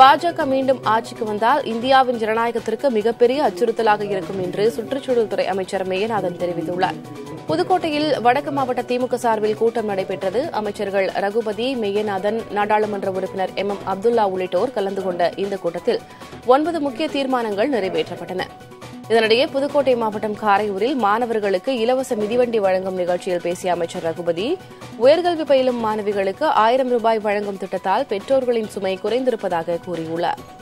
பாஜக மீண்டும் ஆட்சிக்கு வந்தால் இந்தியாவின் ஜனநாயகத்திற்கு மிகப்பெரிய அச்சுறுத்தலாக இருக்கும் என்று சுற்றுச்சூழல் துறை அமைச்சர் மேயநாதன் தெரிவித்துள்ளார் புதுக்கோட்டையில் வடக்கு மாவட்ட திமுக சார்பில் கூட்டம் நடைபெற்றது அமைச்சர்கள் ரகுபதி மெய்யநாதன் நாடாளுமன்ற உறுப்பினர் எம் எம் அப்துல்லா உள்ளிட்டோர் கலந்து கொண்ட இந்த கூட்டத்தில் ஒன்பது முக்கிய தீர்மானங்கள் நிறைவேற்றப்பட்டன இதனிடையே புதுக்கோட்டை மாவட்டம் காரையூரில் மாணவர்களுக்கு இலவச மிதிவண்டி வழங்கும் நிகழ்ச்சியில் பேசிய அமைச்சர் ரகுபதி உயர்கல்வி பயிலும் மாணவிகளுக்கு ஆயிரம் ரூபாய் வழங்கும் திட்டத்தால் பெற்றோர்களின் சுமை குறைந்திருப்பதாக கூறியுள்ளார்